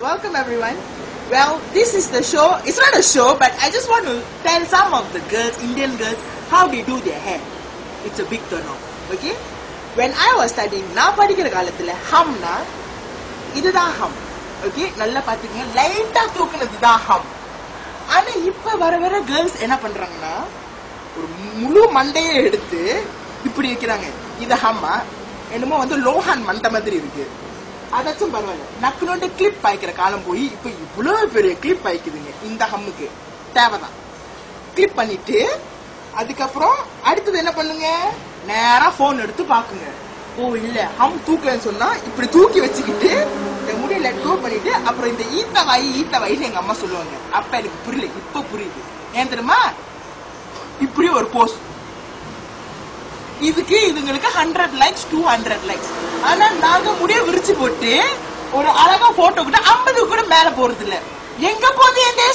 Welcome everyone. Well, this is the show. It's not a show, but I just want to tell some of the girls, Indian girls, how they do their hair. It's a big turn off. Okay? When I was studying, நான் படிக்கிற காலத்துல ஹம்னா இதுதான் ஹம் okay நல்லா பாத்துக்கங்க லைட்டா தூக்குனது தான் ஹம் ஆனா இப்ப வர வர கேர்ள்ஸ் என்ன பண்றாங்கன்னா ஒரு முழு மண்டையை எடுத்து இப்படி வைக்கிறாங்க இது ஹம்மா என்னமோ வந்து லோஹான் மண்டை மாதிரி இருக்கு அதாச்சும் பரவாயில்ல நக்குனோண்டு கிளிப் பாய்க்கிற காலம் போய் இப்ப இவ்வளவு பெரிய கிளிப் பாய்க்குதுங்க இந்த ஹம்முக்கு தேவைதான் கிளிப் பண்ணிட்டு அதுக்கப்புறம் அடுத்தது என்ன பண்ணுங்க நேரா போன் எடுத்து பாக்குங்க ஓ இல்ல ஹம் தூக்கலன்னு சொன்னா இப்படி தூக்கி வச்சுக்கிட்டு இந்த முடிய லெட் கோ பண்ணிட்டு அப்புறம் இந்த ஈத்த வாய் ஈத்த வாயின்னு எங்க அம்மா சொல்லுவாங்க அப்ப எனக்கு புரியல இப்ப புரியுது ஏன் தெரியுமா இப்படி ஒரு போஸ்ட் இதுக்கு இதுங்களுக்கு hundred likes two hundred likes ஆனா நாங்க முடிய விரிச்சு போட்டு ஒரு அழகா போட்டோ கூட ஐம்பது கூட மேல போறது இல்ல எங்க போகுது என்